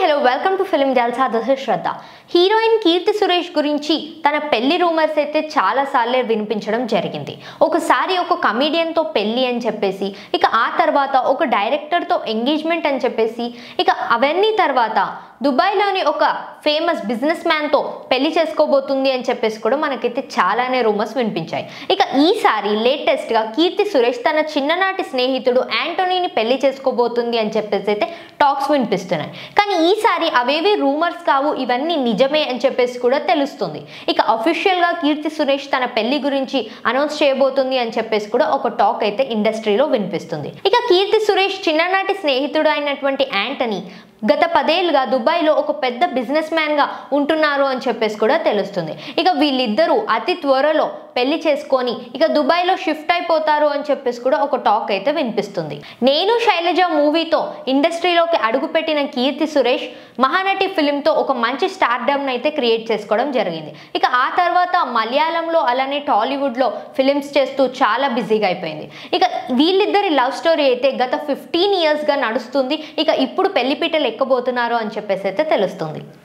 hello welcome to film Jalsa this is Shraddha heroine Keerthy Suresh గురించి తన పెళ్లి రూమర్స్ అయితే చాలా సార్లే వినిపించడం జరిగింది ఒకసారి ఒక కమీడియన్తో పెళ్లి అని చెప్పేసి ఇక ఆ తర్వాత ఒక డైరెక్టర్తో ఎంగేజ్మెంట్ అని చెప్పేసి ఇక అవన్నీ తర్వాత దుబాయ్లోని ఒక ఫేమస్ బిజినెస్ మ్యాన్తో పెళ్లి చేసుకోబోతుంది అని చెప్పేసి కూడా మనకైతే చాలానే రూమర్స్ వినిపించాయి ఇక ఈసారి లేటెస్ట్గా కీర్తి సురేష్ తన చిన్ననాటి స్నేహితుడు యాంటోనీని పెళ్లి చేసుకోబోతుంది అని చెప్పేసి అయితే టాక్స్ వినిపిస్తున్నాయి కానీ ఈసారి అవేవి రూమర్స్ కావు ఇవన్నీ నిజమే అని చెప్పేసి కూడా తెలుస్తుంది ఇక అఫీషియల్గా కీర్తి సురేష్ తన పెళ్లి గురించి అనౌన్స్ చేయబోతుంది అని చెప్పేసి కూడా ఒక టాక్ అయితే ఇండస్ట్రీలో వినిపిస్తుంది ఇక కీర్తి సురేష్ చిన్ననాటి స్నేహితుడు అయినటువంటి యాంటనీ గత పదేళ్ళుగా దుబాయ్లో ఒక పెద్ద బిజినెస్ మ్యాన్గా ఉంటున్నారు అని చెప్పేసి కూడా తెలుస్తుంది ఇక వీళ్ళిద్దరూ అతి త్వరలో పెళ్లి చేసుకొని ఇక దుబాయ్లో షిఫ్ట్ అయిపోతారు అని చెప్పేసి కూడా ఒక టాక్ అయితే వినిపిస్తుంది నేను శైలజ మూవీతో ఇండస్ట్రీలోకి అడుగుపెట్టిన కీర్తి సురేష్ మహానటి ఫిలింతో ఒక మంచి స్టార్డమ్ని అయితే క్రియేట్ చేసుకోవడం జరిగింది ఇక ఆ తర్వాత మలయాళంలో అలానే టాలీవుడ్లో ఫిలిమ్స్ చేస్తూ చాలా బిజీగా అయిపోయింది ఇక వీళ్ళిద్దరి లవ్ స్టోరీ అయితే గత ఫిఫ్టీన్ ఇయర్స్గా నడుస్తుంది ఇక ఇప్పుడు పెళ్లిపీటలు ఎక్కబోతున్నారు అని చెప్పేసి అయితే తెలుస్తుంది